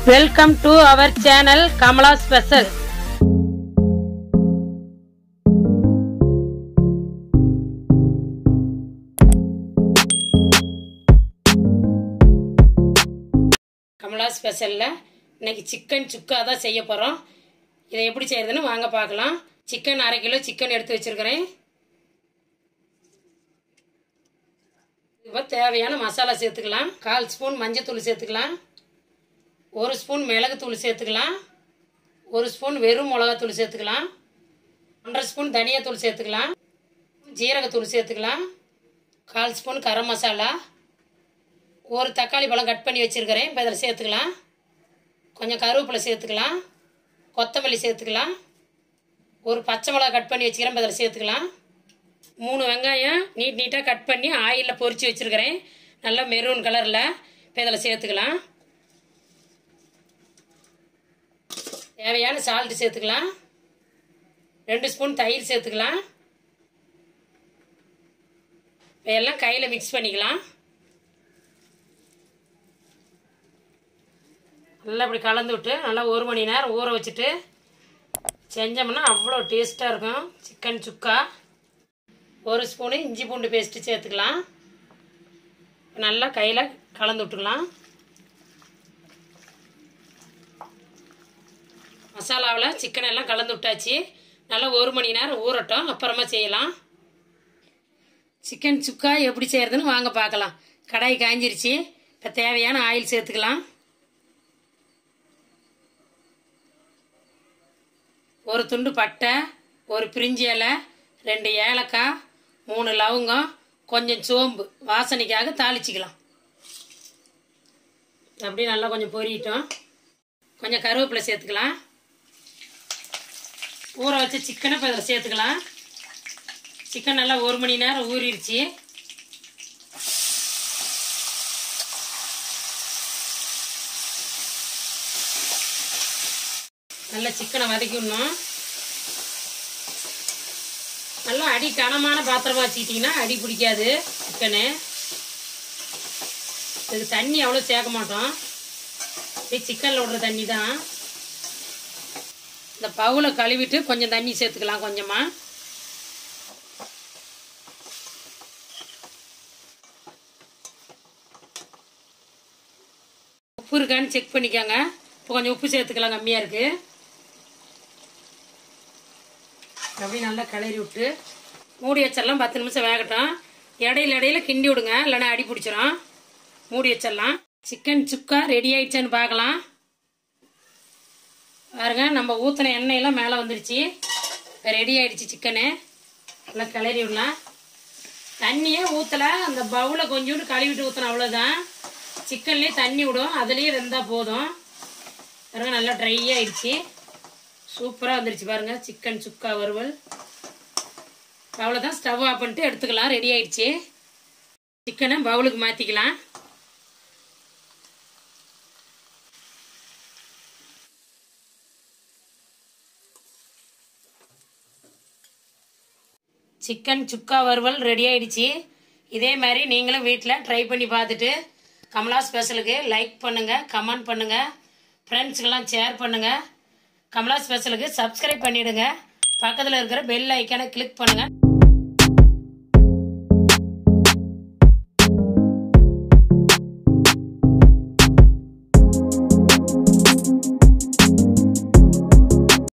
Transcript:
welcome to our channel Kamala special Kamala ஸ்பெஷலில் இன்னைக்கு chicken சுக்கா தான் செய்ய போகிறோம் இதை எப்படி செய்யறதுன்னு வாங்க பார்க்கலாம் சிக்கன் அரை கிலோ சிக்கன் எடுத்து வச்சிருக்கிறேன் இப்போ தேவையான மசாலா சேர்த்துக்கலாம் கால் ஸ்பூன் மஞ்சத்தூள் சேர்த்துக்கலாம் ஒரு ஸ்பூன் மிளகுத்தூள் சேர்த்துக்கலாம் ஒரு ஸ்பூன் வெறும் மிளகாத்தூள் சேர்த்துக்கலாம் ஒன்றரை ஸ்பூன் தனியாத்தூள் சேர்த்துக்கலாம் ஜீரகத்தூள் சேர்த்துக்கலாம் கால் ஸ்பூன் கரம் மசாலா ஒரு தக்காளி பழம் கட் பண்ணி வச்சுருக்கிறேன் இப்போ இதில் சேர்த்துக்கலாம் கொஞ்சம் கருவேப்பிலை சேர்த்துக்கலாம் கொத்தமல்லி சேர்த்துக்கலாம் ஒரு பச்சை மிளகா கட் பண்ணி வச்சுக்கிறேன் இப்போ இதில் சேர்த்துக்கலாம் மூணு வெங்காயம் நீட் நீட்டாக கட் பண்ணி ஆயிலில் பொரிச்சு வச்சுருக்கிறேன் நல்லா மெரூன் கலரில் இப்போ இதில் சேர்த்துக்கலாம் தேவையான சால்ட்டு சேர்த்துக்கலாம் ரெண்டு ஸ்பூன் தயிர் சேர்த்துக்கலாம் இப்போ எல்லாம் கையில் மிக்ஸ் பண்ணிக்கலாம் நல்லா இப்படி கலந்து விட்டு நல்லா ஒரு மணி நேரம் ஊற வச்சுட்டு செஞ்சோம்னா அவ்வளோ டேஸ்ட்டாக இருக்கும் சிக்கன் சுக்கா ஒரு ஸ்பூனு இஞ்சி பூண்டு பேஸ்ட்டு சேர்த்துக்கலாம் நல்லா கையில் கலந்து விட்டுக்கலாம் மசாலாவில் சிக்கன் எல்லாம் கலந்து விட்டாச்சு நல்லா ஒரு மணி நேரம் ஊறட்டும் அப்புறமா செய்யலாம் சிக்கன் சுக்கா எப்படி செய்யறதுன்னு வாங்க பார்க்கலாம் கடாய் காஞ்சிருச்சு இப்போ தேவையான ஆயில் சேர்த்துக்கலாம் ஒரு துண்டு பட்டை ஒரு பிரிஞ்சி இலை ரெண்டு ஏலக்காய் மூணு லவங்கம் கொஞ்சம் சோம்பு வாசனைக்காக தாளிச்சிக்கலாம் அப்படியே நல்லா கொஞ்சம் பொரியட்டும் கொஞ்சம் கருவேப்பிலை சேர்த்துக்கலாம் ஊற வச்ச சிக்கனை இப்போ இதில் சேர்த்துக்கலாம் சிக்கன் நல்லா ஒரு மணி நேரம் ஊறிடுச்சு நல்லா சிக்கனை வதக்கிடணும் நல்லா அடி கனமான பாத்திரமா வச்சுக்கிட்டிங்கன்னா அடி பிடிக்காது சிக்கனு இதுக்கு தண்ணி அவ்வளோ சேர்க்க மாட்டோம் இது சிக்கனில் விடுற தண்ணி தான் இந்த பவுலை கழுவிட்டு கொஞ்சம் தண்ணி சேர்த்துக்கலாம் கொஞ்சமாக உப்பு இருக்கான்னு செக் பண்ணிக்கோங்க இப்போ கொஞ்சம் உப்பு சேர்த்துக்கலாம் கம்மியாக இருக்குது அப்படியே நல்லா கிளறி விட்டு மூடி வச்சிடலாம் பத்து நிமிஷம் வேகட்டும் இடையில இடையில கிண்டி விடுங்க இல்லைன்னா அடி பிடிச்சிரும் மூடி வச்சிடலாம் சிக்கன் சுக்கா ரெடி ஆயிடுச்சான்னு பார்க்கலாம் பாருங்க நம்ம ஊற்றின எண்ணெயெல்லாம் மேலே வந்துடுச்சு ரெடி ஆயிடுச்சு சிக்கனு நல்லா கிளறி விடலாம் தண்ணியே ஊற்றலை அந்த பவுலை கொஞ்சோண்டு கழுவிட்டு ஊற்றின அவ்வளோதான் சிக்கன்லேயே தண்ணி விடும் அதுலேயே வெந்தால் போதும் பாருங்க நல்லா ட்ரை ஆயிடுச்சு சூப்பராக வந்துருச்சு பாருங்க சிக்கன் சுக்கா வறுவல் அவ்வளோதான் ஸ்டவ் ஆஃப் பண்ணிட்டு எடுத்துக்கலாம் ரெடி ஆயிடுச்சு சிக்கனை பவுலுக்கு மாற்றிக்கலாம் சிக்கன் சுக்கா வறுவல் ரெடி ஆயிடுச்சு இதே மாதிரி நீங்களும் வீட்டில் ட்ரை பண்ணி பார்த்துட்டு கமலா ஸ்பெஷலுக்கு லைக் பண்ணுங்கள் கமெண்ட் பண்ணுங்கள் ஃப்ரெண்ட்ஸுக்கெல்லாம் ஷேர் பண்ணுங்கள் கமலா ஸ்பெஷலுக்கு சப்ஸ்கிரைப் பண்ணிவிடுங்க பக்கத்தில் இருக்கிற பெல் ஐக்கானை கிளிக் பண்ணுங்கள்